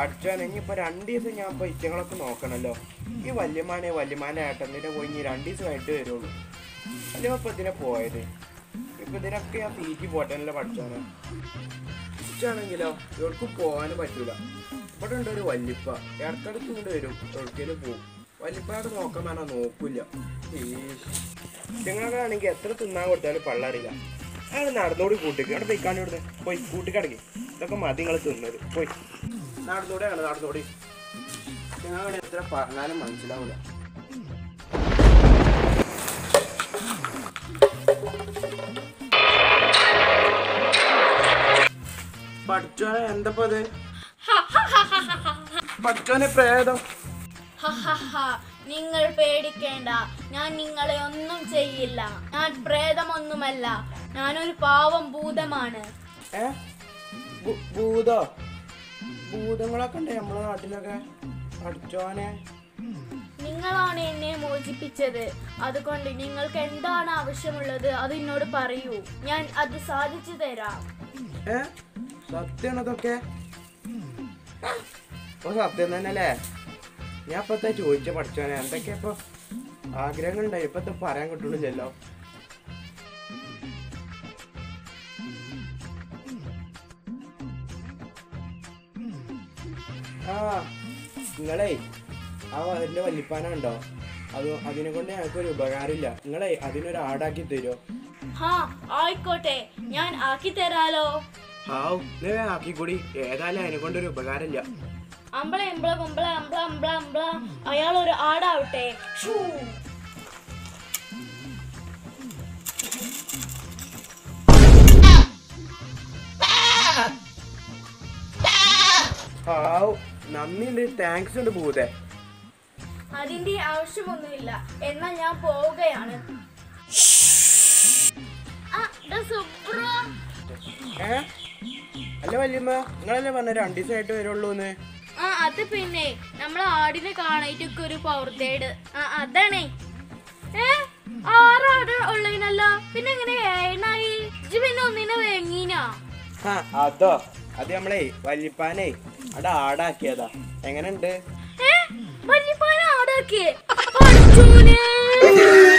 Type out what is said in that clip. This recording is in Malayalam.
പഠിച്ചാൽ ഇനിയിപ്പോ രണ്ടു ദിവസം ഞാൻ ഇപ്പൊ ഇറ്റങ്ങളൊക്കെ നോക്കണല്ലോ ഈ വല്യമാനെ വല്യമാനെ ഏട്ടന്നിന്റെ പോയി ഇനി രണ്ടു ദിവസമായിട്ട് വരുള്ളൂ അല്ലേ ഇപ്പൊ ഇതിനെ പോയത് ഇപ്പൊ ഇതിനൊക്കെ ഞാൻ തീറ്റി പോട്ടനല്ലേ പഠിച്ചാണ് ഇച്ചാണെങ്കിലോ ഇവർക്ക് പോകാനും പറ്റൂല ഇവിടെ ഉണ്ട് ഒരു വല്യപ്പ ഇടക്കിടക്ക് ഇങ്ങോട്ട് വരും എവിടേക്കേലും പോവും വല്യപ്പാട് നോക്കാൻ പറഞ്ഞാൽ നോക്കൂല നിങ്ങളാണെങ്കിൽ എത്ര തിന്നാൻ കൊടുത്താലും പള്ളറിയില്ല അയാൾ നടന്നോടി കൂട്ടിക്ക് അവിടെ പോയിക്കാണ്ട് ഇവിടുന്ന് പോയി കൂട്ടിക്കടക്കി ഇതൊക്കെ മതി നിങ്ങൾ തിന്നത് പോയി നടന്നോടെ ആണ് നടന്നോടി ഞങ്ങൾ എത്ര പറഞ്ഞാലും മനസ്സിലാവില്ല പഠിച്ചോനെ എന്തപ്പോ അത് പഠിച്ചോനെ പ്രേതം ഹഹഹ, നിങ്ങൾ പേടിക്കേണ്ട ഞാൻ നിങ്ങളെ ഒന്നും ചെയ്യില്ല ഞാൻ പ്രേതമൊന്നുമല്ല ഞാനൊരു പാവം ഭൂതമാണ് ഏ ഭൂ- ഭൂതോ ഭൂതങ്ങളൊക്കെ ഉണ്ട് നമ്മളെ നാട്ടിലൊക്കെ പഠിച്ചോനെ നിങ്ങളാണ് എന്നെ മോചിപ്പിച്ചത് അതുകൊണ്ട് നിങ്ങൾക്ക് എന്താണ് ആവശ്യമുള്ളത് അത് എന്നോട് പറയൂ ഞാൻ അത് സാധിച്ചു തരാം ഏ സത്യാണ് അതൊക്കെ ഓ സത്യം തന്നെ അല്ലേ ഞാൻ ഇപ്പത്തെ ചോദിച്ച പഠിച്ചോനെ എന്തൊക്കെയാ ഇപ്പൊ ആഗ്രഹങ്ങൾ ഉണ്ടായി ഇപ്പത്തെ പറയാൻ കിട്ടുന്നില്ലല്ലോ ആ നിങ്ങളെ ആ അതിന്റെ വല്ലിപ്പാന ഉണ്ടോ അത് അതിനെ കൊണ്ട് ഞങ്ങൾക്ക് ഒരു ഉപകാരമില്ല നിങ്ങളെ അതിനൊരു ആടാക്കി തരുമോ ഹാ ആയിക്കോട്ടെ ഞാൻ ആക്കി തരാലോ ഹാവ് നീ ആക്കിക്കൂടി ഏതായാലും അതിനെ കൊണ്ടൊരു ഉപകാരമില്ല അമ്പള എമ്പള കൊമ്പള അമ്പള അമ്പള അമ്പള അയാൾ ഒരു ആടാവട്ടെ ഷൂ. ഹാവ് നന്ദിയുണ്ട് താങ്ക്സ് ഉണ്ട് ഭൂതേ അതിന്റെ ആവശ്യമൊന്നുമില്ല എന്നാൽ ഞാൻ പോവുകയാണ് ആ, ദാ സുബ്രു. ഏ അല്ല വല്യമ്മ നിങ്ങളല്ലേ പറഞ്ഞ രണ്ടു ദിവസമായിട്ട് വരുള്ളൂന്ന് ആ അത് പിന്നെ നമ്മളെ ആടിനെ കാണായിട്ടൊക്കെ ഒരു പൗർത്തേട് ആ അതാണേ ഏ ആറാട് ഉള്ളതിനല്ല പിന്നെ എങ്ങനെ ഏണായി ഇജ്ജ് പിന്നെ ഒന്നിനെ വേങ്ങീനാ ആ അതോ അത് നമ്മളേ വല്യപ്പാനേ അവിടെ ആടാക്കിയതാ എങ്ങനെയുണ്ട് ഏ വല്യപ്പാന ആടാക്കിയേ പഠിച്ചോനെ